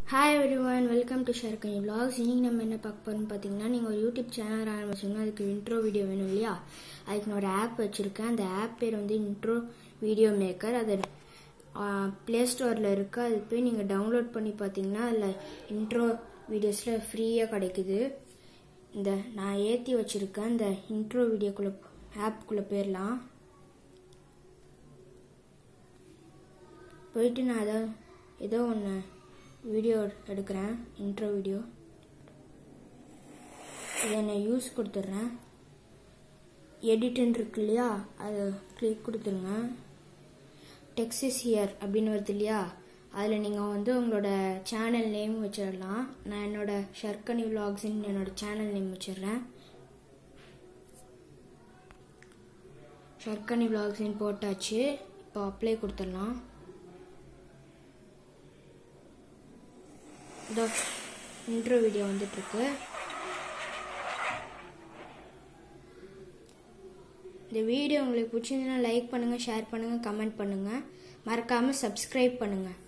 hi everyone welcome to ஷர்கனி vlogs இன்னைக்கு நம்ம என்ன பார்க்க போறோம்னு பார்த்தீங்கன்னா நீங்கள் ஒரு யூடியூப் சேனல் ஆரம்பிச்சோம்னா அதுக்கு இன்ட்ரோ வீடியோ வேணும் இல்லையா அதுக்கு நான் ஒரு ஆப் வச்சுருக்கேன் அந்த ஆப் பேர் வந்து இன்ட்ரோ வீடியோ மேக்கர் அது ப்ளே ஸ்டோரில் இருக்கு அது போய் நீங்கள் டவுன்லோட் பண்ணி பார்த்தீங்கன்னா அதில் இன்ட்ரோ வீடியோஸில் ஃப்ரீயாக கிடைக்குது இந்த நான் ஏற்றி வச்சுருக்கேன் இந்த இன்ட்ரோ வீடியோக்குள்ளே ஆப்புக்குள்ளே போயிடலாம் போயிட்டு நான் ஏதோ ஏதோ ஒன்று வீடியோ எடுக்கிறேன் இன்ட்ரோ வீடியோ இதை நான் யூஸ் கொடுத்துட்றேன் எடிட்னு இருக்கு இல்லையா அதை கிளிக் கொடுத்துருங்க டெக்ஸஸ் ஹியர் அப்படின்னு வருது இல்லையா அதில் நீங்கள் வந்து உங்களோட சேனல் நேம் வச்சிடலாம் நான் என்னோட ஷர்கனி விலாக்ஸ்ன்னு என்னோட சேனல் நேம் வச்சிடுறேன் ஷர்கனி விலாக்ஸ்ன்னு போட்டாச்சு இப்போ அப்ளை கொடுத்துடலாம் இந்த இன்ட்ரோ வீடியோ வந்துட்டுருக்கு இந்த வீடியோ உங்களுக்கு பிடிச்சிருந்ததுன்னா லைக் பண்ணுங்கள் ஷேர் பண்ணுங்கள் கமெண்ட் பண்ணுங்கள் மறக்காமல் சப்ஸ்கிரைப் பண்ணுங்கள்